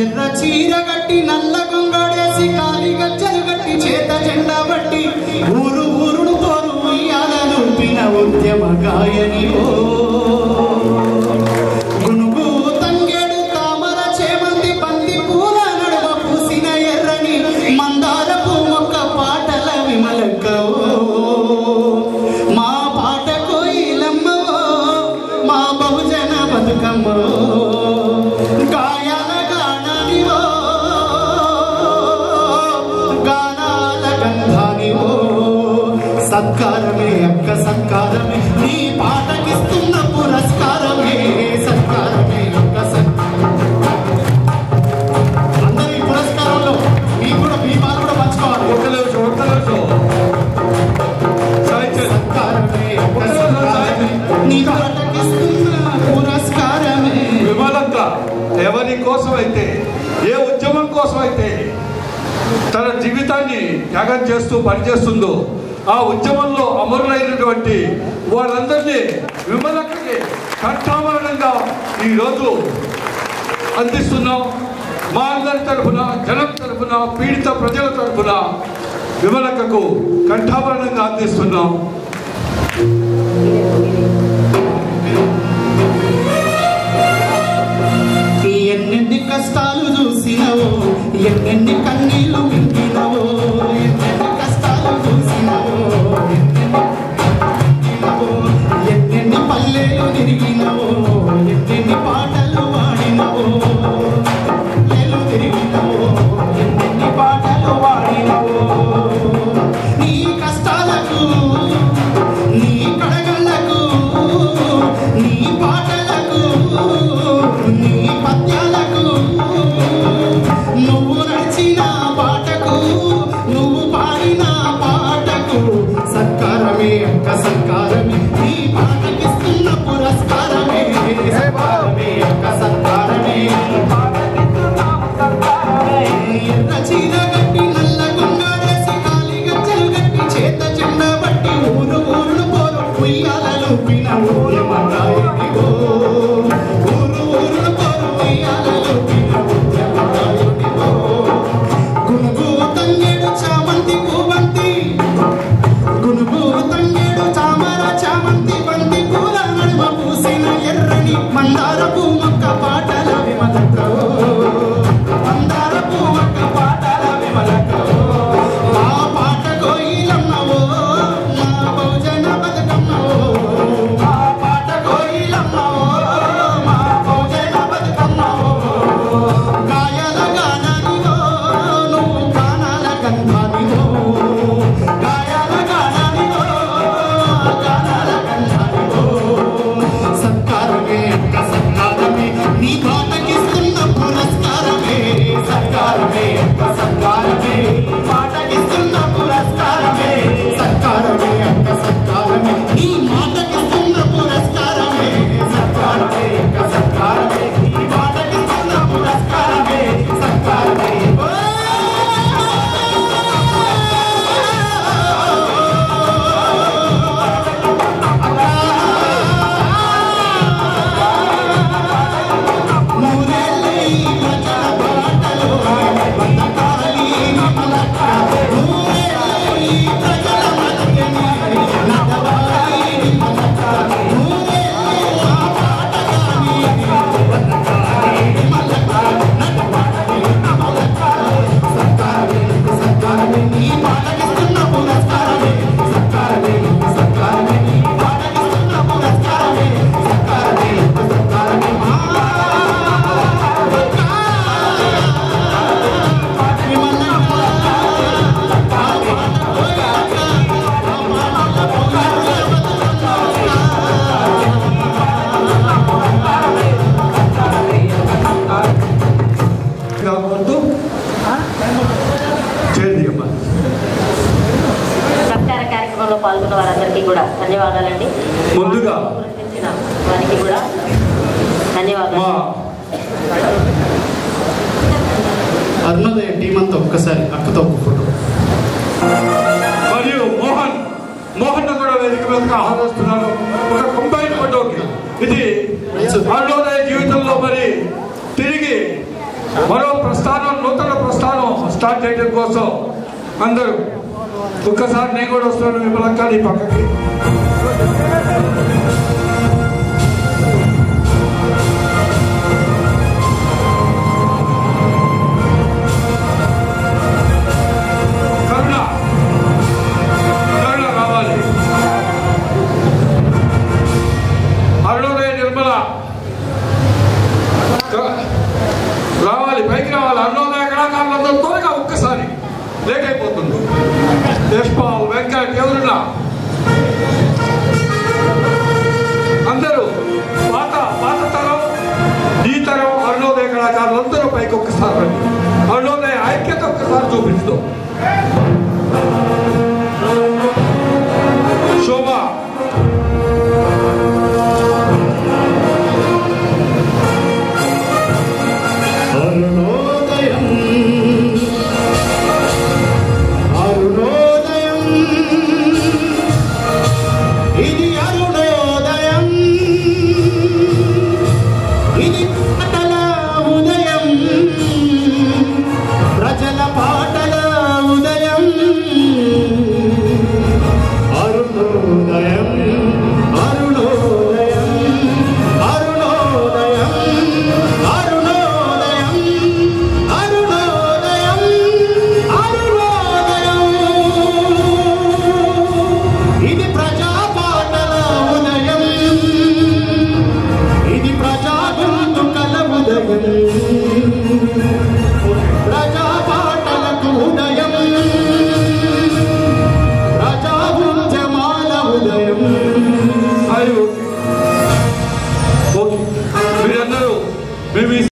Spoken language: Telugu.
ఎర్ర చీర గట్టి నల్ల గొంగడేసి కాలి గజ్జలు గట్టి చేత జెండా బట్టి ఊరు ఊరుడు పోరు ఉయ్యాలను పిన ఉద్యమ గాయని ఓ గునుగు తంగేడు తామర చేమంతి బంతి పూల నడుమ పూసిన ఎర్రని మందారపు మొక్క పాటల విమలకవో మా పాట కోయిలమ్మో మా బహుజన బతుకమ్మో గాయాల గానానివో గానాల గంధానివో సత్కారమే అక్క సత్కారమే నీ పాటకిస్తున్న పురస్కారమే సత్కారమే అక్క సత్కారమే అందరి పురస్కారంలో మీ కూడా మీ పాలు కూడా పంచుకోవాలి ఒక్క నిమిషం ఒక్క నిమిషం సాహిత్యం సత్కారమే అక్క సత్కారమే నీ పాటకిస్తున్న పురస్కారమే విమలక్క ఎవరి కోసం అయితే ఏ ఉద్యమం కోసం అయితే తన జీవితాన్ని త్యాగం చేస్తూ పనిచేస్తుందో ఆ ఉద్యమంలో అమరులైనటువంటి వారందరినీ విమలక్కకి కంఠామరణంగా ఈరోజు అందిస్తున్నాం మా అందరి తరఫున జనం తరఫున పీడిత ప్రజల తరఫున విమలక్కకు కంఠాభరణంగా అందిస్తున్నాం ఎన్నెన్ని కష్టాలు చూసినవో ఎన్నెన్ని కన్నీళ్లు మింగినవో ఎన్నెన్ని కష్టాలు చూసినవో ఎన్నెన్ని ఎన్నెన్ని పల్లెలు తిరిగినవో ఎన్నెన్ని పాటలు పాడినవో పల్లెలు తిరిగినవో ఎన్నెన్ని పాటలు పాడినవో నీ కష్టాలకు నీ కడగళ్ళకు నీ పాటలకు నీ పద్యాలకు నువ్వు నడిచిన పాటకు నువ్వు పాడిన పాటకు సత్కారమే అక్క సత్కారమే నీ పాటకిస్తున్న పురస్కారమే సత్కారమే అక్క సత్కారమే ఎర్ర చీర గట్టి నల్ల గుంగాడేసి కాలి గజ్జలు గట్టి చేత చెండ బట్టి ఊరు ఊరు పోరు ఉయ్యాలలు పిన ఉద్యమకాయనివో ఊరు ఊరు పోరు ఉయ్యాలలు పిన ఉద్యమకాయనివో గునుగు తంగేడు చామంతి పూబంతి గునుగు తంగేడు చామర చామంతి బంతి పూల నడుమ పూసిన ఎర్రని మందారపు మొక్క పాటల విమలకవో మందారపు మొక్క పాటల విమలకవో మా పాట కోయిలమ్మవో మా బహుజన బతుకమ్మవో మా పాట కోయిలమ్మవో మా బహుజన బతుకమ్మవో గాయాల గానానివో నువ్వు గానాల గంధానివో గాయాల గానానివో గానాల గంధానివో సత్కారమే అక్క సత్కారమే నీ పాటకిస్తున్న పురస్కారమే సత్కారమే అక్క సత్కారమే నీ పాటకిస్తున్న పురస్కారమే సత్కారమే అక్క సత్కారమే నీ మాటకిస్తున్న పురస్కారమే సత్కారమే అక్క సత్కారమే నీ పాటకిస్తున్న పురస్కారమే సత్కారమే మూరెల్లి ప్రజల పాటలు బతకాలి మమలక్క మూరెల్లి ప్రజల బతుకని నడవాలి మమలక్క మూరెల్లి మా పాటగాని బతకాలి మమలక్క నడవాలి మమలక్క సత్కారమే సత్కారమే నీ పాటకిస్తున్న పురస్కారమే సత్కారమే సత్కారమే నీ పాటకిస్తున్న పురస్కారమే సత్కారమే సత్కారమే మా కాకుండా చేయండి అమ్మా సత్కార కార్యక్రమంలో పాల్గొన్న వారందరికీ కూడా ధన్యవాదాలండి ముందుగా గుర్తించిన వారికి కూడా ధన్యవాదాలు మా అరుణోదయ టీం అంతా ఒక్కసారి అక్కతో ఒక ఫోటో మరియు మోహన్ మోహన్ కూడా వేదిక మీదకి ఆహ్వానిస్తున్నాను ఒక కంబైన్ ఫోటోకి ఇది అరుణోదయ జీవితంలో మరి తిరిగి మరో ప్రస్థానం నూతన ప్రస్థానం స్టార్ట్ చేయడం కోసం అందరూ ఒక్కసారి నేను కూడా వస్తున్నాను విమలక్క నీ పక్కకి కరుణ కరుణ రావాలి అరుణోదయ నిర్మల క- రావాలి పైకి రావాలి అరుణోదయ కళాకారులందరూ త్వరగా ఒక్కసారి లేట్ అయిపోతుంది యశ్పాల్ వెంకట్ ఎవరున్నా అందరూ పాత పాత తరం ఈ తరం అరుణోదయ కళాకారులందరూ పైకి ఒక్కసారి రండి అరుణోదయ ఐక్యత ఒక్కసారి చూపించుదాం శోభ అరుణోదయం అరుణోదయం ఇది అరుణోదయం ఇది